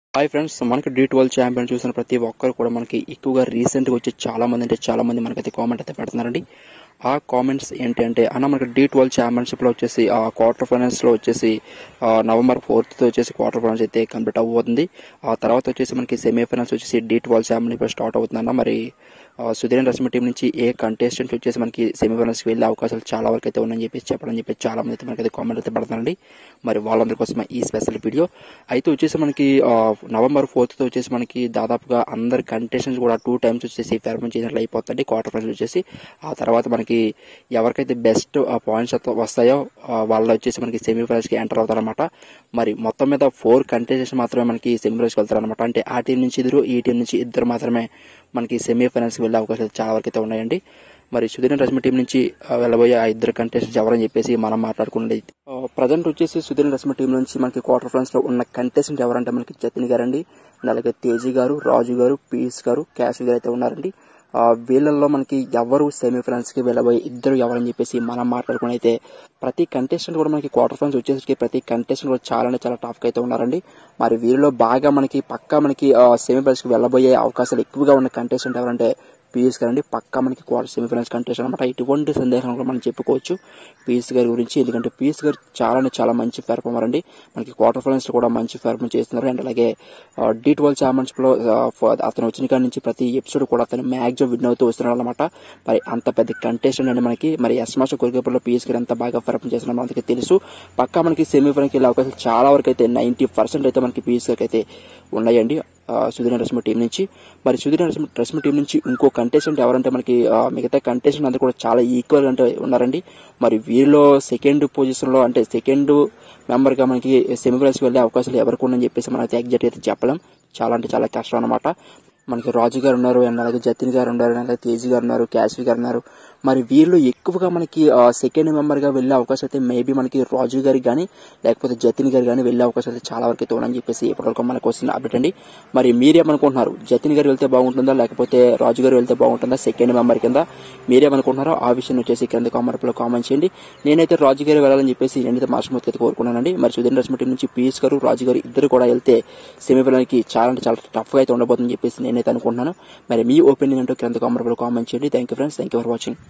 hi friends మనకి Dhee twelve champion చూసిన ప్రతి ఒక్కరు కూడా మనకి ఎక్కువగా రీసెంట్గా వచ్చి చాలా మంది అంటే చాలా మంది మనకైతే కామెంట్ అయితే పెడుతున్నారండి ఆ కామెంట్స్ ఏంటి అంటే అన్న మనకి డి ట్వెల్వ్ ఛాంపియన్షిప్లో వచ్చేసి ఆ క్వార్టర్ ఫైనల్స్లో వచ్చేసి ఆ, నవంబర్ ఫోర్త్ వచ్చేసి క్వార్టర్ ఫైనల్స్ అయితే కంప్లీట్ అవ్వబోతుంది ఆ తర్వాత వచ్చేసి మనకి సెమీఫైనల్స్ వచ్చేసి డి ట్వెల్వ్ ఛాంపియన్షిప్ స్టార్ట్ అవుతుందన్న మరి ఆ, సుధీర్ రశ్మి టీం నుంచి ఏ కంటెస్టెంట్ వచ్చేసి మనకి సెమీఫైనల్స్కి వెళ్ళే అవకాశాలు చాలా వరకు అయితే ఉన్నాయని చెప్పేసి చెప్పడం చెప్పి చాలా మంది అయితే మనకైతే కామెంట్ అయితే పెడుతున్నారండి మరి వాళ్ళందరి కోసం ఈ స్పెషల్ వీడియో అయితే వచ్చేసి మనకి ఆ, నవంబర్ ఫోర్త్ వచ్చేసి మనకి దాదాపుగా అందరు కంటెస్టెంట్స్ కూడా టూ టైమ్స్ వచ్చేసి పెర్ఫార్మెన్స్ చేసినట్లు అయిపోతుంది క్వార్టర్ ఫైనల్ వచ్చేసి ఆ తర్వాత మనకి ఎవరికైతే బెస్ట్ పాయింట్స్ వస్తాయో ఆ, వాళ్ళు వచ్చేసి మనకి సెమీఫైనల్స్ కి ఎంటర్ అవుతారన్నమాట మరి మొత్తం మీద ఫోర్ కంటెస్టెంట్స్ మాత్రమే మనకి సెమీఫైనల్స్ కి వెళ్తారన్నమాట అంటే ఆ టీం నుంచి ఇద్దరు ఈ టీం నుంచి ఇద్దరు మాత్రమే మనకి సెమీఫైనల్స్ కి వెళ్ళే అవకాశాలు చాలా వరకు అయితే ఉన్నాయండి మరి సుధీర్ రశ్మి టీం నుంచి ఆ, వెళ్ళబోయే ఆ ఇద్దరు కంటెస్టెంట్స్ ఎవరని చెప్పేసి మనం మాట్లాడుకునేది ప్రజెంట్ వచ్చేసి సుధీర్ రశ్మి టీం నుంచి మనకి క్వార్టర్ ఫైనల్స్ లో ఉన్న కంటెస్టెంట్ ఎవరంటే మనకి జతిన్ గారండి అండ్ అలాగే తేజీ గారు రాజు గారు పీస్ గారు క్యాష్ గారు అయితే ఉన్నారండి ఆ, వీళ్ళల్లో మనకి ఎవరు సెమీఫైనల్స్ కి వెళ్ళబోయే ఇద్దరు ఎవరని చెప్పేసి మనం మాట్లాడుకుని అయితే ప్రతి కంటెస్టెంట్ కూడా మనకి క్వార్టర్ ఫైనల్స్ వచ్చేసరికి ప్రతి కంటెస్టెంట్ కూడా చాలా అంటే చాలా టఫ్ గా అయితే ఉన్నారండి మరి వీరిలో బాగా మనకి పక్కా మనకి సెమీఫైనల్స్ కి వెళ్ళబోయే అవకాశాలు ఎక్కువగా ఉన్న కంటెస్టెంట్ ఎవరంటే పీఎస్ గారు అండి పక్కా మనకి క్వార్టర్ సెమీఫైనల్స్ కంటెస్ట్ అనమాట ఎటువంటి సందేహం కూడా మనం చెప్పుకోవచ్చు పీఎస్ గారి గురించి ఎందుకంటే పీఎస్ గారు చాలా అంటే చాలా మంచి పెర్ఫార్మర్ అండి మనకి క్వార్టర్ ఫైనల్స్ లో కూడా మంచి పెర్ఫార్మెన్స్ చేస్తున్నారు అండ్ అలాగే డి ట్వెల్వ్ ఛాంపియన్షిప్ లో ఆ, ఫ- అతను వచ్చిన కాడి నుంచి ప్రతి ఎపిసోడ్ కూడా అతను మ్యాక్సిమం విన్ అవుతూ వస్తున్నాడు అనమాట మరి అంత పెద్ద కంటెస్టెంట్ అండి మనకి మరి ఎస్ మాస్టర్ కోరికపల్లో పీఎస్ గారు ఎంత బాగా పెర్ఫార్మ్ చేస్తున్నారో మనకి తెలుసు పక్కా మనకి సెమీఫైనల్కి వెళ్ళే అవకాశాలు చాలా వరకు అయితే నైన్టీ పర్సెంట్ అయితే మనకి పీఎస్ గారికి అయితే ఉన్నాయండి ఆ, సుధీర్ రశ్మి టీం నుంచి మరి సుధీర్ రశ్మి రశ్మి టీం నుంచి ఇంకో కంటెస్టెంట్ ఎవరంటే మనకి ఆ, మిగతా కంటెస్టెంట్ అందరూ కూడా చాలా ఈక్వల్ అంటే ఉన్నారండి మరి వీరిలో సెకండ్ పొజిషన్ లో అంటే సెకండ్ మెంబర్ గా మనకి సెమీఫైనల్స్ వెళ్ళే అవకాశాలు ఎవరికి ఉందని చెప్పేసి మనం ఎగ్జాక్ట్ అయితే చెప్పలేం చాలా అంటే చాలా కష్టం అనమాట మనకి రాజు గారు ఉన్నారు అండ్ అలాగే జతిన్ గారు ఉన్నారు అండ్ అలాగే తేజీ గారు ఉన్నారు క్యాష్వి గారు ఉన్నారు మరి వీళ్ళు ఎక్కువగా మనకి సెకండ్ మెంబర్ గా వెళ్ళే అవకాశం అయితే మేబీ మనకి రాజు గారికి కానీ లేకపోతే జతిన్ గారు కానీ వెళ్ళే అవకాశం అయితే చాలా వరకు అయితే ఉన్నాయని చెప్పేసి ఇప్పటివరకు మనకు వస్తున్న అప్డేట్ అండి మరి మీరేమనుకుంటున్నారు జతిన్ గారు వెళ్తే బాగుంటుందా లేకపోతే రాజు గారు వెళ్తే బాగుంటుందా సెకండ్ మెంబర్ కింద మీరేమనుకుంటున్నారో ఆ విషయం వచ్చేసి కింద కామెంట్ లో కామెంట్ చేయండి నేనైతే రాజు గారు వెళ్ళాలని చెప్పేసి నేనైతే మార్చమూర్తి అయితే కోరుకున్నానండి మరి సుధీర్ రశ్మి టీం నుంచి పీఎస్ గారు రాజు గారు ఇద్దరు కూడా వెళ్తే సెమీఫైనల్ కి చాలా అంటే చాలా టఫ్ గా అయితే ఉండబోతుందని చెప్పేసి నేనైతే అనుకుంటున్నాను మరి మీ ఒపీనియన్ ఏంటో కింద కామెంట్ లో కామెంట్ చేయండి thank you friends thank you for watching